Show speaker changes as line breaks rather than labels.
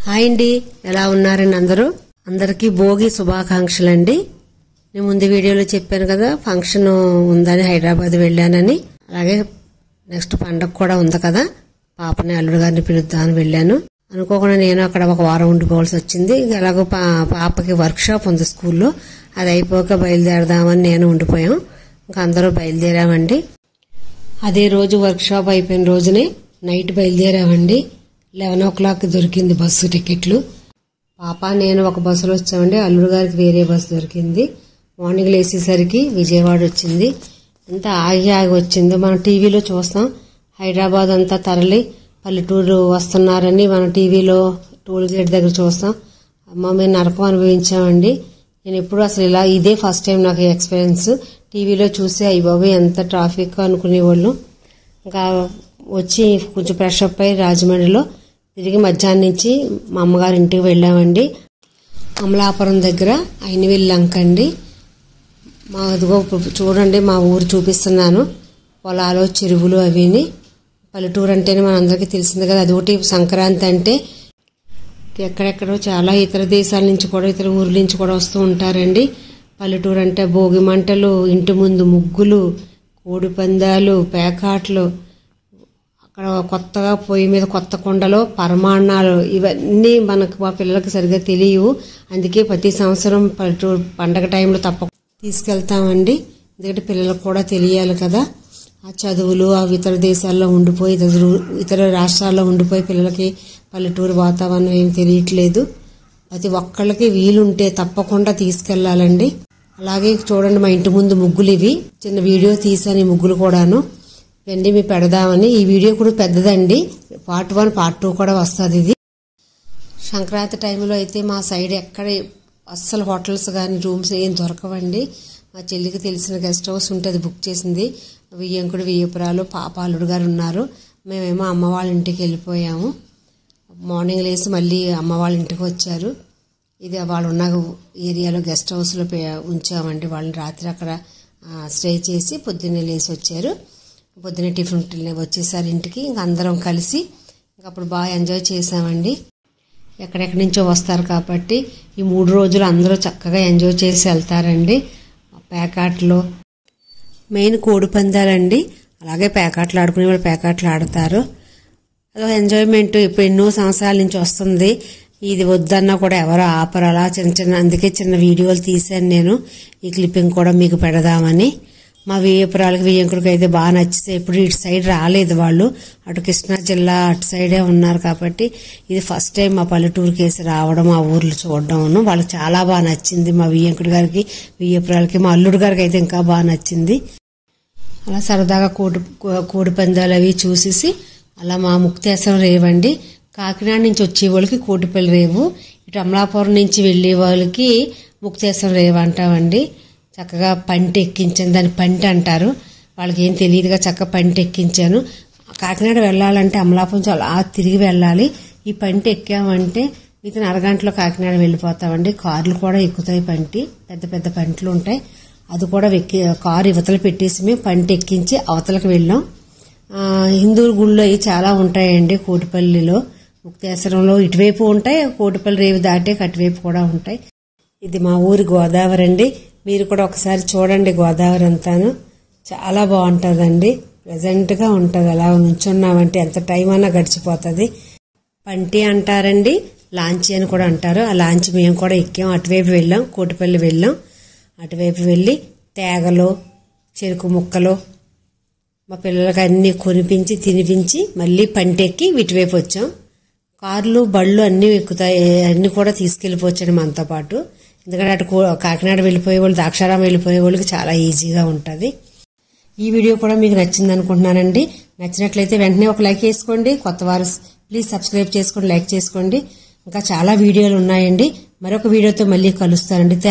hi అండి ఎలా ఉన్నారండి అందరూ అందరికీ భోగి శుభాకాంక్షలు అండి నేను ముందు వీడియోలో చెప్పాను కదా ఫంక్షన్ ఉందని హైదరాబాద్ వెళ్ళానని అలాగే నెక్స్ట్ పండగ కూడా ఉంది కదా పాపని అల్లుడు గారిని పిలుద్దామని వెళ్ళాను అనుకోకుండా నేను అక్కడ ఒక వారం ఉండిపోవాల్సి వచ్చింది ఇంకా ఎలాగో పా పాపకి వర్క్ షాప్ ఉంది స్కూల్లో అది అయిపోక బయలుదేరదామని నేను ఉండిపోయాం ఇంకా అందరూ బయలుదేరామండి అదే రోజు వర్క్ షాప్ అయిపోయిన రోజునే నైట్ బయలుదేరామండి లెవెన్ ఓ క్లాక్ దొరికింది బస్సు టికెట్లు పాప నేను ఒక బస్సులో వచ్చామండి అల్లుడు గారికి వేరే బస్సు దొరికింది మార్నింగ్ లేచేసరికి విజయవాడ వచ్చింది ఎంత ఆగి ఆగి వచ్చిందో మనం టీవీలో చూస్తాం హైదరాబాద్ అంతా తరలి పల్లెటూరు వస్తున్నారని మనం టీవీలో టోల్ గేట్ దగ్గర చూస్తాం అమ్మ మేము నరకం అనుభవించామండి నేను ఎప్పుడు అసలు ఇలా ఇదే ఫస్ట్ టైం నాకు ఎక్స్పీరియన్స్ టీవీలో చూసి అయ్యి బాబు ఎంత ట్రాఫిక్ అనుకునేవాళ్ళు ఇంకా వచ్చి కొంచెం ఫ్రెష్ అప్ అయ్యి రాజమండ్రిలో తిరిగి మధ్యాహ్నం నుంచి మా అమ్మగారి ఇంటికి వెళ్ళామండి అమలాపురం దగ్గర అయినవెల్లి లంక అండి మా అదిగో ఇప్పుడు చూడండి మా ఊరు చూపిస్తున్నాను పొలాలు చెరువులు అవిని పల్లెటూరు అంటేనే మనందరికీ తెలిసింది కదా అదొకటి సంక్రాంతి అంటే ఎక్కడెక్కడో చాలా ఇతర దేశాల నుంచి కూడా ఇతర ఊర్ల నుంచి కూడా వస్తూ ఉంటారండి పల్లెటూరు అంటే భోగి మంటలు ఇంటి ముందు ముగ్గులు కోడి పందాలు పేకాట్లు అక్కడ కొత్తగా పొయ్యి మీద కొత్త కుండలో పరమాన్నాలు ఇవన్నీ మనకు మా పిల్లలకి సరిగ్గా తెలియవు అందుకే ప్రతి సంవత్సరం పల్లెటూరు పండగ టైంలో తప్ప తీసుకెళ్తామండి ఎందుకంటే పిల్లలకు కూడా తెలియాలి కదా ఆ చదువులు ఆ ఇతర దేశాల్లో ఉండిపోయి ఇతర ఇతర రాష్ట్రాల్లో ఉండిపోయి పిల్లలకి పల్లెటూరు వాతావరణం ఏం తెలియట్లేదు ప్రతి ఒక్కళ్ళకి వీలుంటే తప్పకుండా తీసుకెళ్లాలండి అలాగే చూడండి మా ఇంటి ముందు ముగ్గులు ఇవి చిన్న వీడియో తీసాను ఈ ముగ్గులు కూడాను ఇవన్నీ మీ పెడదామని ఈ వీడియో కూడా పెద్దదండి పార్ట్ వన్ పార్ట్ టూ కూడా వస్తుంది ఇది సంక్రాంతి టైంలో అయితే మా సైడ్ ఎక్కడ అస్సలు హోటల్స్ కానీ రూమ్స్ ఏం దొరకవండి మా చెల్లికి తెలిసిన గెస్ట్ హౌస్ ఉంటే అది బుక్ చేసింది వియ్యంకుడు వియ్యపురాలు పాప అల్లుడు గారు ఉన్నారు మేమేమో అమ్మ వాళ్ళ ఇంటికి వెళ్ళిపోయాము మార్నింగ్ లేసి మళ్ళీ అమ్మ వాళ్ళ ఇంటికి వచ్చారు ఇది వాళ్ళు ఉన్న ఏరియాలో గెస్ట్ హౌస్లో ఉంచామండి వాళ్ళని రాత్రి అక్కడ స్టే చేసి పొద్దున్నే లేచి వచ్చారు పొద్దున్నే టిఫిన్ వచ్చేసారు ఇంటికి ఇంక అందరం కలిసి ఇంక అప్పుడు బాగా ఎంజాయ్ చేసామండి ఎక్కడెక్కడి నుంచో వస్తారు కాబట్టి ఈ మూడు రోజులు అందరూ చక్కగా ఎంజాయ్ చేసి వెళ్తారండి పేకాట్లో మెయిన్ కోడి పందాలండి అలాగే పేకాట్లు ఆడుకునే వాళ్ళు పేకాట్లు ఆడతారు అదో ఎంజాయ్మెంట్ ఇప్పుడు ఎన్నో సంవత్సరాల నుంచి వస్తుంది ఇది వద్దన్నా కూడా ఎవరు ఆపరు అలా చిన్న చిన్న అందుకే చిన్న వీడియోలు తీశాను నేను ఈ క్లిప్పింగ్ కూడా మీకు పెడదామని మా వియ్యపురాలకి వియ్యంకుడికి అయితే బాగా నచ్చితే ఇప్పుడు ఇటు సైడ్ రాలేదు వాళ్ళు అటు కృష్ణా జిల్లా అటు సైడే ఉన్నారు కాబట్టి ఇది ఫస్ట్ టైం మా పల్లెటూరుకి వేసి రావడం ఆ ఊర్లు చూడడం వాళ్ళకి చాలా బాగా నచ్చింది మా వియ్యంకుడి గారికి వియ్యపురాలకి మా అల్లుడు గారికి అయితే ఇంకా బాగా నచ్చింది అలా సరదాగా కోడి కోడి పందాలు అవి చూసేసి అలా మా ముక్తేశ్వరం రేవండి కాకినాడ నుంచి వచ్చే వాళ్ళకి కోటిపల్లి రేవు ఇటు అమలాపురం నుంచి వెళ్ళే వాళ్ళకి ముక్తేశ్వరం రేవు అంటామండి చక్కగా పంట ఎక్కించాను దాన్ని పంట అంటారు వాళ్ళకి ఏం తెలియదుగా చక్కగా పంట ఎక్కించాను కాకినాడ వెళ్ళాలంటే అమలాపురం నుంచి అలా తిరిగి వెళ్ళాలి ఈ పంట ఎక్కామంటే మిగతా అరగంటలో కాకినాడ వెళ్ళిపోతామండి కార్లు కూడా ఎక్కుతాయి పంటి పెద్ద పెద్ద పంటలు ఉంటాయి అది కూడా ఎక్కి కారు ఇవతల పెట్టేసి మేము పంట ఎక్కించి అవతలకు వెళ్ళాం హిందూ గుళ్ళు అవి చాలా ఉంటాయండి కోటిపల్లిలో ముక్తేశ్వరంలో ఇటువైపు ఉంటాయి కోటిపల్లి రేవు దాటే అటువైపు కూడా ఉంటాయి ఇది మా ఊరి గోదావరి అండి మీరు కూడా ఒకసారి చూడండి గోదావరి అంతాను చాలా బాగుంటుందండి ప్లెజెంట్గా ఉంటుంది అలా నుంచున్నామంటే ఎంత టైం అన్నా గడిచిపోతుంది పంటి అంటారండి లాంచీ అని కూడా అంటారు ఆ లాంచీ మేము కూడా ఎక్కాం అటువైపు వెళ్ళాం కోటిపల్లి వెళ్ళాం అటువైపు వెళ్ళి తేగలు చెరుకు ముక్కలు మా పిల్లలకి అన్నీ కొనిపించి తినిపించి మళ్ళీ పంటెక్కి ఇటువైపు వచ్చాం కార్లు బళ్ళు అన్నీ ఎక్కుతాయి అన్నీ కూడా తీసుకెళ్ళిపోవచ్చండి మనతో పాటు ఎందుకంటే అటు కాకినాడ వెళ్ళిపోయే వాళ్ళు దాక్షారాం వెళ్ళిపోయే వాళ్ళకి చాలా ఈజీగా ఉంటుంది ఈ వీడియో కూడా మీకు నచ్చింది అనుకుంటున్నానండి నచ్చినట్లయితే వెంటనే ఒక లైక్ వేసుకోండి కొత్త వారు ప్లీజ్ సబ్స్క్రైబ్ చేసుకోండి లైక్ చేసుకోండి ఇంకా చాలా వీడియోలు ఉన్నాయండి మరొక వీడియోతో మళ్ళీ కలుస్తానండి